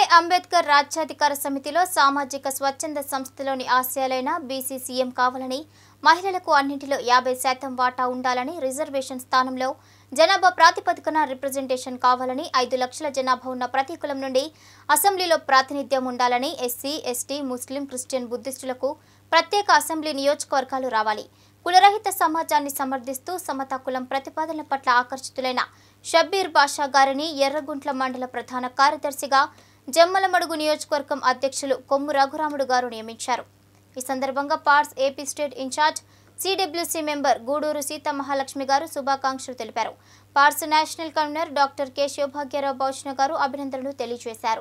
అంబేద్కర్ రాజ్యాధికార సమితిలో సామాజిక స్వచ్ఛంద సంస్థలోని ఆశయాలైన బీసీ సీఎం కావాలని మహిళలకు అన్నింటిలో యాభై శాతం వాటా ఉండాలని రిజర్వేషన్ స్థానంలో జనాభా ప్రాతిపదికన రిప్రజెంటేషన్ కావాలని ఐదు లక్షల జనాభా ఉన్న ప్రతి కులం నుండి అసెంబ్లీలో ప్రాతినిధ్యం ఉండాలని ఎస్సీ ఎస్టీ ముస్లిం క్రిస్టియన్ బుద్ధిస్టులకు ప్రత్యేక అసెంబ్లీ నియోజకవర్గాలు రావాలి కులరహిత సమాజాన్ని సమర్థిస్తూ సమతా కులం ప్రతిపాదనల పట్ల ఆకర్షితులైన షబ్బీర్ బాషా గారిని ఎర్రగుంట్ల మండల ప్రధాన కార్యదర్శిగా జమ్మలమడుగు నియోజకవర్గం అధ్యక్షులు కొమ్ము రఘురాముడు గారు నియమించారు ఈ సందర్భంగా పార్స్ AP state in-charge CWC member Guduru Seetha Mahalakshmi గారు శుభాకాంక్షలు తెలిపారు పార్స్ national convener doctor K Sivabhagyarao భౌష్ణ గారు అభినందనలు తెలియజేశారు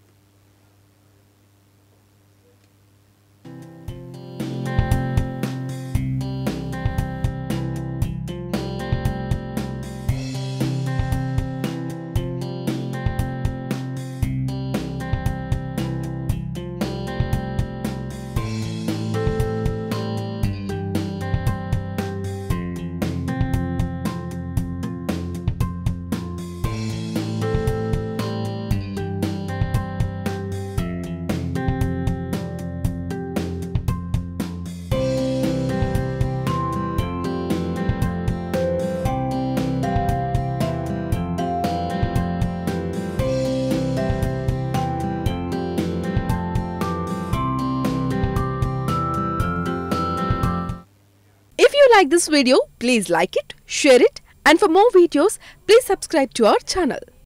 If you like this video, please like it, share it, and for more videos, please subscribe to our channel.